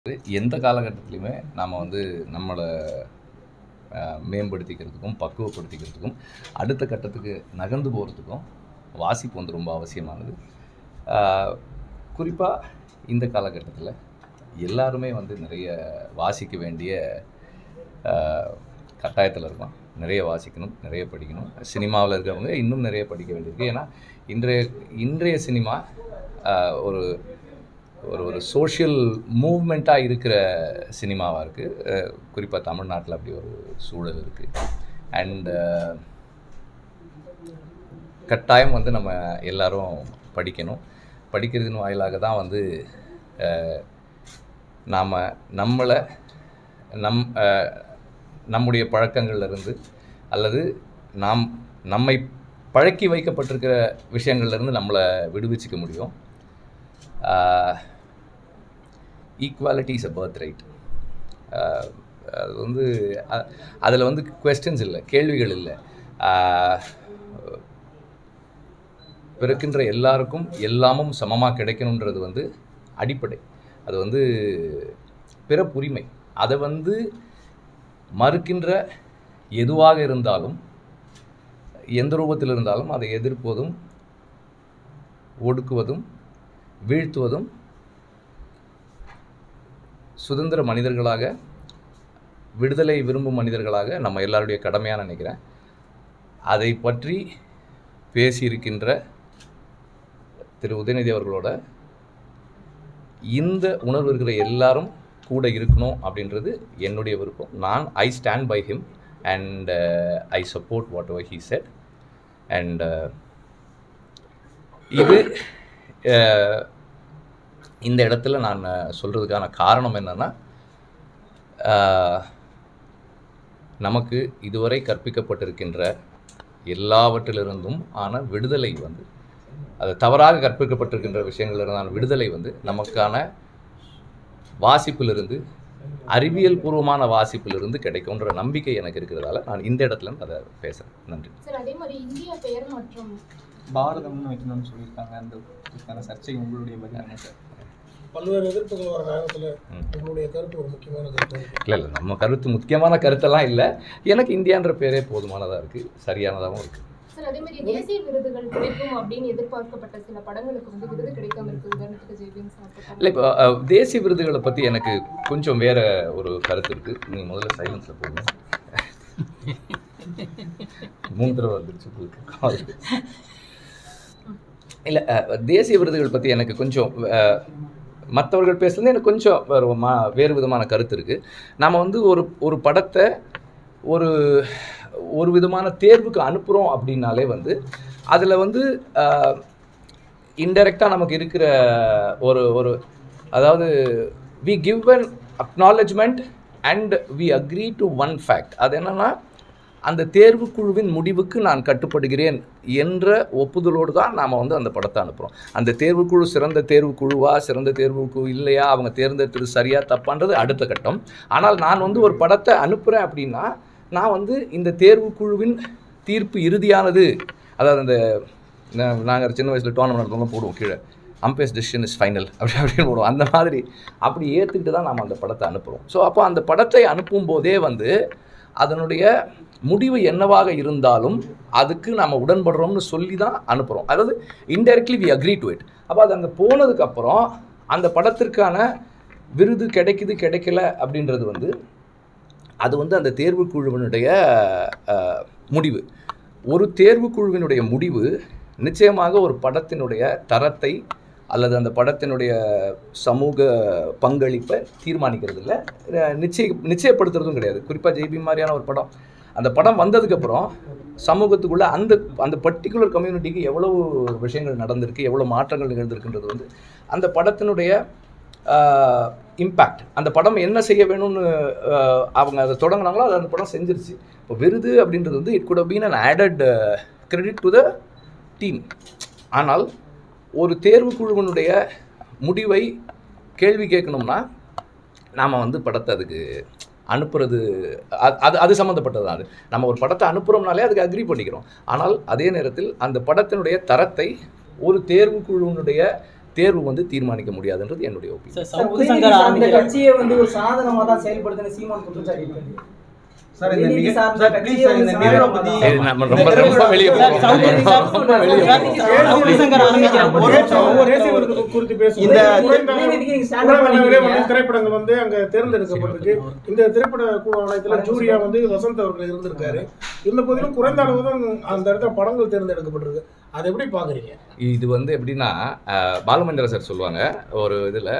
எந்த காலகட்டத்திலையுமே நாம் வந்து நம்மளை அஹ், மேம்படுத்திக்கிறதுக்கும் பக்குவப்படுத்திக்கிறதுக்கும் அடுத்த கட்டத்துக்கு நகர்ந்து போகிறதுக்கும் வாசிப்பு வந்து ரொம்ப அவசியமானது குறிப்பாக இந்த காலகட்டத்தில் எல்லாருமே வந்து நிறைய வாசிக்க வேண்டிய கட்டாயத்தில் இருக்கோம் நிறைய வாசிக்கணும் நிறைய படிக்கணும் சினிமாவில் இருக்கிறவங்க இன்னும் நிறைய படிக்க வேண்டியிருக்கு ஏன்னா இன்றைய இன்றைய சினிமா ஆஹ், ஒரு ஒரு ஒரு சோஷியல் மூவ்மெண்ட்டாக இருக்கிற சினிமாவாக இருக்குது குறிப்பாக தமிழ்நாட்டில் அப்படி ஒரு சூழல் இருக்குது அண்டு கட்டாயம் வந்து நம்ம எல்லாரும் படிக்கணும் படிக்கிறதின் வாயிலாக தான் வந்து நாம் நம்மளை நம் அஹ், நம்முடைய பழக்கங்கள்ல இருந்து அல்லது நாம் நம்மை பழக்கி வைக்கப்பட்டிருக்கிற விஷயங்கள்ல இருந்து நம்மளை விடுவிச்சுக்க முடியும் equality is a birth right அது வந்து அதில் வந்து கொஸ்டின்ஸ் இல்லை கேள்விகள் இல்லை ஆஹ், பிறக்கின்ற எல்லாருக்கும் எல்லாமும் சமமாக கிடைக்கணுன்றது வந்து அடிப்படை அது வந்து பிறப்புரிமை அதை வந்து மறுக்கின்ற எதுவாக இருந்தாலும் எந்த ரூபத்தில் இருந்தாலும் அதை எதிர்ப்பதும் ஒடுக்குவதும் வீழ்த்துவதும் சுதந்திர மனிதர்களாக விடுதலை விரும்பும் மனிதர்களாக நம்ம எல்லாருடைய கடமையாக நினைக்கிறேன் அதை பற்றி பேசியிருக்கின்ற திரு உதயநிதி அவர்களோட இந்த உணர்வு இருக்கிற எல்லாரும் கூட இருக்கணும் அப்படின்றது என்னுடைய விருப்பம் நான் I stand by him and I support whatever he said and இது அஹ், இந்த இடத்துல நான் சொல்கிறதுக்கான காரணம் என்னென்னா நமக்கு இதுவரை கற்பிக்கப்பட்டிருக்கின்ற எல்லாவற்றிலிருந்தும் ஆன விடுதலை வந்து அது தவறாக கற்பிக்கப்பட்டிருக்கின்ற விஷயங்களிலிருந்தான விடுதலை வந்து நமக்கான வாசிப்பிலிருந்து அறிவியல் பூர்வமான வாசிப்பிலிருந்து கிடைக்கும்ன்ற நம்பிக்கை எனக்கு இருக்கிறதால நான் இந்த இடத்துல இருந்து அதை பேசுகிறேன் நன்றி சார் அதே மாதிரி இந்தியா பெயர் மற்றும் பாரதம்னு வைக்கணும்னு சொல்லியிருக்காங்க அந்த இதுக்கான சர்ச்சை உங்களுடைய பதில் என்ன சார் பல்வேறு எதிர்ப்புகள் வர நேரத்தில் ம். உங்களுடைய கருத்து ஒரு முக்கியமான கருத்து இல்லை இல்லை நம்ம கருத்து முக்கியமான கருத்தெல்லாம் இல்லை எனக்கு இந்தியான்ற பேரே போதுமானதாக இருக்குது சரியானதாகவும் இருக்குது சார் அதே மாதிரி தேசிய விருதுகள் கிடைக்கும் அப்படின்னு எதிர்பார்க்கப்பட்ட சில படங்களுக்கு வந்து விருது கிடைக்காம இருக்கு உதாரணத்துக்கு ஜெய்பீன் சார் இல்லை இப்போ அஹ், தேசிய விருதுகளை பற்றி எனக்கு கொஞ்சம் வேற ஒரு கருத்து இருக்குது நீங்கள் முதல்ல சைலன்ஸில் போடுங்க மூணு தடவை வந்துருச்சு உங்களுக்கு இல்லை தேசிய விருதுகள் பற்றி எனக்கு கொஞ்சம் அஹ், மற்றவர்கள் பேசுறது எனக்கு கொஞ்சம் வேறு மா வேறு விதமான கருத்து இருக்குது நாம் வந்து ஒரு ஒரு படத்தை ஒரு ஒரு விதமான தேர்வுக்கு அனுப்புகிறோம் அப்படின்னாலே வந்து அதில் வந்து இன்டெரக்டாக நமக்கு இருக்கிற ஒரு ஒரு அதாவது we give an acknowledgement and we agree to one fact அது என்னென்னா அந்த தேர்வுக்குழுவின் முடிவுக்கு நான் கட்டுப்படுகிறேன் என்ற ஒப்புதலோடு தான் நாம் வந்து அந்த படத்தை அனுப்புகிறோம் அந்த தேர்வுக்குழு சிறந்த தேர்வுக்குழுவா சிறந்த தேர்வுக்குழு இல்லையா அவங்க தேர்ந்தெடுத்தது சரியா தப்பான்றது அடுத்த கட்டம் ஆனால் நான் வந்து ஒரு படத்தை அனுப்புகிறேன் அப்படின்னா நான் வந்து இந்த தேர்வுக்குழுவின் தீர்ப்பு இறுதியானது அதாவது அந்த நாங்கள் சின்ன வயசில் டோர்னமெண்ட் நடத்தவங்க போடுவோம் கீழே அம்பேஸ் டிசிஷன் இஸ் ஃபைனல் அப்படி அப்படின்னு போடுவோம் அந்த மாதிரி அப்படி ஏற்றுக்கிட்டு தான் நம்ம அந்த படத்தை அனுப்புகிறோம் ஸோ அப்போ அந்த படத்தை அனுப்பும் போதே வந்து அதனுடைய முடிவு என்னவாக இருந்தாலும் அதுக்கு நம்ம உடன்படுறோம்னு சொல்லி தான் அனுப்புகிறோம் அதாவது indirectly we agree to it அப்போ அது அங்கே போனதுக்கப்புறம் அந்த படத்திற்கான விருது கிடைக்குது கிடைக்கல அப்படின்றது வந்து அது வந்து அந்த தேர்வுக்குழுவினுடைய அஹ், முடிவு ஒரு தேர்வுக்குழுவினுடைய முடிவு நிச்சயமாக ஒரு படத்தினுடைய தரத்தை அல்லது அந்த படத்தினுடைய சமூக பங்களிப்பை தீர்மானிக்கிறது இல்லை அஹ், நிச்சய நிச்சயப்படுத்துறதும் கிடையாது குறிப்பாக ஜெய்பி மாதிரியான ஒரு படம் அந்த படம் வந்ததுக்கப்புறம் சமூகத்துக்குள்ளே அந்த அந்த பர்டிகுலர் கம்யூனிட்டிக்கு எவ்வளவு விஷயங்கள் நடந்திருக்கு எவ்வளோ மாற்றங்கள் நிகழ்ந்திருக்குன்றது வந்து அந்த படத்தினுடைய இம்பேக்ட் அந்த படம் என்ன செய்ய வேணும்னு ஆஹ், அவங்க அதை தொடங்குனாங்களோ அதை அந்த படம் செஞ்சிருச்சு இப்போ விருது அப்படின்றது வந்து it could been an added credit to the team ஆனால் ஒரு தேர்வுக்குழுவினுடைய முடிவை கேள்வி கேட்கணும்னா நாம் வந்து படத்தை அதுக்கு அனுப்புறது அது அது அது சம்மந்தப்பட்டது தான் அது நம்ம ஒரு படத்தை அனுப்புகிறோம்னாலே அதுக்கு அக்ரி பண்ணிக்கிறோம் ஆனால் அதே நேரத்தில் அந்த படத்தினுடைய தரத்தை ஒரு தேர்வுக்குழுவினுடைய தேர்வு வந்து தீர்மானிக்க முடியாதுன்றது என்னுடைய opinion sir sir, Savukku Udhayanidhi Shankar சார்ந்த ஆரம்பிக்கிற கட்சியை வந்து ஒரு சாதனமா தான் செயல்படுதுன்னு சீமான் குற்றச்சாட்டு இருக்காரு சார் இந்த உதயநிதி நிக- சார்ந்த சார், கட்சியை please சார், ஒரு இந்த நிகழ்வை சாதனமா பத்தி- தான். சரி, நம்ம ரொம்ப ரொம்ப வெளியே சார், சவுக்கு சார், ரொம்ப வெளியே சார், சவுக்கு சங்கர் ஆரம்பிக்கிற ஒரு நிமிஷம், ஒரு தேசிய விருது குறித்து பேசுவோம். இந்த- குறைந்த அளவு- உதயநிதிக்கு நீங்க stand up குறைந்த அளவிலே பண்ணிக்கிறீங்க. வந்து திரைப்படங்கள் வந்து அங்க தேர்ந்தெடுக்கப்பட்டிருக்கு இந்த திரைப்பட குழு ஆணையத்துல ஜூரியா வந்து வசந்த் அவர்கள் இருந்திருக்காரு இருந்த போதிலும் குறைந்த அளவு தான் அந்த இடத்துல படங்கள் தேர்ந்தெடுக்கப்பட்டிருக்கு அதை எப்படி பாக்குறீங்க இது வந்து எப்படின்னா அஹ், பாலுமந்திர சார் சொல்லுவாங்க ஒரு இதில்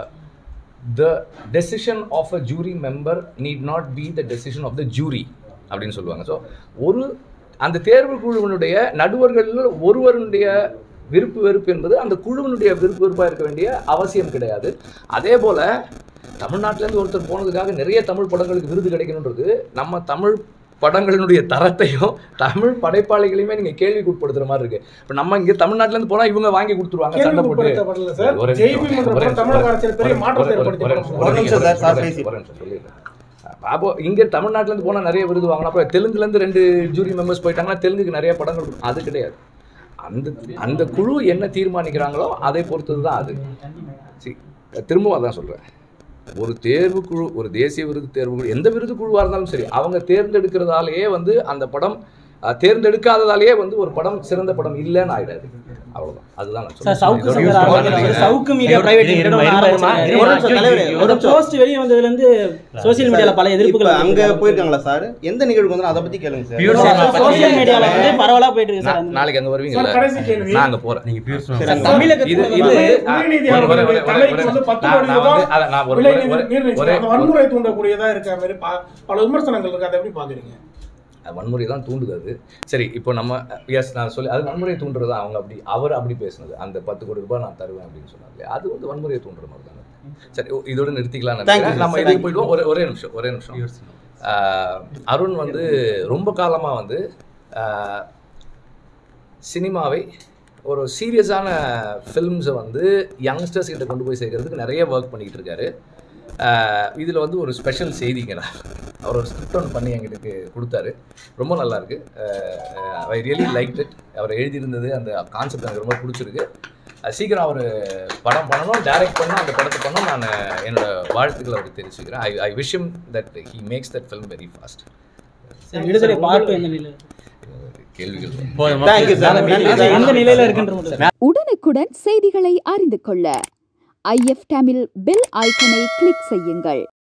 the decision of a jury member need not be the decision of the jury அப்படின்னு சொல்லுவாங்க ஸோ ஒரு அந்த தேர்வு குழுவினுடைய நடுவர்களில் ஒருவருடைய விருப்பு வெறுப்பு என்பது அந்த குழுவினுடைய விருப்பு வெறுப்பாக இருக்க வேண்டிய அவசியம் கிடையாது அதே போல் தமிழ்நாட்டிலேருந்து ஒருத்தர் போனதுக்காக நிறைய தமிழ் படங்களுக்கு விருது கிடைக்கணுன்றது நம்ம தமிழ் படங்களினுடைய தரத்தையும் தமிழ் படைப்பாளிகளையுமே நீங்கள் கேள்விக்கு உட்படுத்துற மாதிரி இருக்கு இப்போ நம்ம இங்கே தமிழ்நாட்டிலேருந்து போனால் இவங்க வாங்கி கொடுத்துருவாங்க சண்டை போட்டு கேள்விக்குட்படுத்தப்படல சார் ஒரு ஜெய்பி நிமிஷம், என்ற ஒரு படம் நிமிஷம், தமிழக அரசியல் பெரிய ஒரு- மாற்றத்தை ஒரு- ஒரு- ஏற்படுத்தி ஒரு படம். நிமிஷம், ஒரு நிமிஷம் சார், சார், பேசி- ஒரு நிமிஷம் சொல்லிடுறேன். அப்போ இங்கே தமிழ்நாட்டிலேருந்து போனால் நிறைய விருது வாங்கலாம் அப்புறம் தெலுங்குலேருந்து ரெண்டு ஜூரி மெம்பர்ஸ் போயிட்டாங்கன்னா தெலுங்குக்கு நிறைய படங்கள் இருக்கும். அது கிடையாது அந்த அந்த குழு என்ன தீர்மானிக்கிறாங்களோ அதை பொறுத்தது தான் அது சரி திரும்பவும் அதான் சொல்கிறேன் ஒரு தேர்வு குழு ஒரு தேசிய விருது தேர்வு குழு எந்த விருது குழுவாக இருந்தாலும் சரி அவங்க தேர்ந்தெடுக்கிறதாலேயே வந்து அந்த படம் அஹ், தேர்ந்தெடுக்காததாலேயே வந்து ஒரு படம் சிறந்த படம் இல்லைன்னு ஆயிடாது அவ்வளவுதான் அதுதான் நான் சார் சொல்றேன். சவுக்கு இதோட சங்கர் use ஆரம்பிக்கிற பண்ணாதீங்க. ஒரு சவுக்கு மீடியா பிரைவேட் லிமிடெட் ஒன்று ஆரம்பிச்சிருக்காரு. ஒரு நிமிஷம் தலைவரே, ஒரு ஒரு நிமிஷம். போஸ்ட் வெளியே வந்ததுல இருந்து சோசியல் மீடியால பல இப்ப எதிர்ப்புகள் அங்க வருது. போயிருக்காங்களா சார் எந்த நிகழ்வுக்கு வந்து அதை பத்தி கேளுங்க sir Pure sir, cinema social மீடியால வந்து பரவலா போயிட்டு இருக்கு சார் நா- நாளைக்கு அங்க சார் வருவீங்கல்ல கடைசி கேள்வி நான் அங்க போறேன் நீங்க பியூர் சரி, சார், அங்க- தமிழகத்துல இது இது வந்து வந்து ஆ, உதயநிதி ஒரு- ஒரு- ஒரு- அவர்களுடைய ஒரு- தலைக்கு ஒரு- வந்து பத்து நான் கோடி நான் வந்து ரூபாய் அத நான் ஒரு விலை ஒரு- ஒரு- நிர்ணயிச்சு ஒரே அந்த வன்முறை தூண்டக்கூடியதா இருக்க மாதிரி ப- பல விமர்சனங்கள் இருக்கு அதை எப்படி பாக்குறீங்க வன்முறை தான் தூண்டுது அது சரி இப்போ நம்ம எஸ் நான் சொல்லி அது வன்முறையை தூண்டுறது அவங்க அப்படி அவர் அப்படி பேசுனது அந்த பத்து கோடி ரூபாய் நான் தருவேன் அப்படின்னு சொன்னாங்க அது வந்து வன்முறையை தூண்டுற மாதிரி தானே சரி ஓ, இதோட நிறுத்திக்கலாம் Thank you, நினைக்கிறேன் sir. நம்ம Thank இதுக்கு you. போயிடுவோம் ஒரே ஒரே நிமிஷம் ஒரே நிமிஷம் ஆஹ், அருண் வந்து ரொம்ப காலமாக வந்து ஆஹ், சினிமாவை ஒரு சீரியஸான ஃபில்ம்ஸை வந்து யங்ஸ்டர்ஸ் கிட்ட கொண்டு போய் சேர்க்கறதுக்கு நிறைய ஒர்க் பண்ணிக்கிட்டு இருக்காரு இதில் வந்து ஒரு ஸ்பெஷல் செய்திங்கடா அவர் ஒரு ஸ்கிரிப்ட் ஒன்று பண்ணி எங்களுக்கு கொடுத்தாரு ரொம்ப நல்லா இருக்கு ஐ ரியலி லைக் இட் அவர் எழுதியிருந்தது அந்த கான்செப்ட் எனக்கு ரொம்ப பிடிச்சிருக்கு அஹ் சீக்கிரம் அவர் படம் பண்ணணும் டைரக்ட் பண்ணணும் அந்த படத்தை பண்ணணும் நான் என்னோட வாழ்த்துக்களை அவருக்கு தெரிவிச்சுக்கிறேன் I I wish that he makes that film very fast sir, Viduthalai part எந்த நிலையில கேள்விகள் Thank you, sir. நன்றி, sir. எந்த நிலையில இருக்குன்ற மட்டும் உடனுக்குடன் செய்திகளை அறிந்து கொள்ள ஐஎஃப் தமிழ் பெல் ஐக்கனை கிளிக் செய்யுங்கள்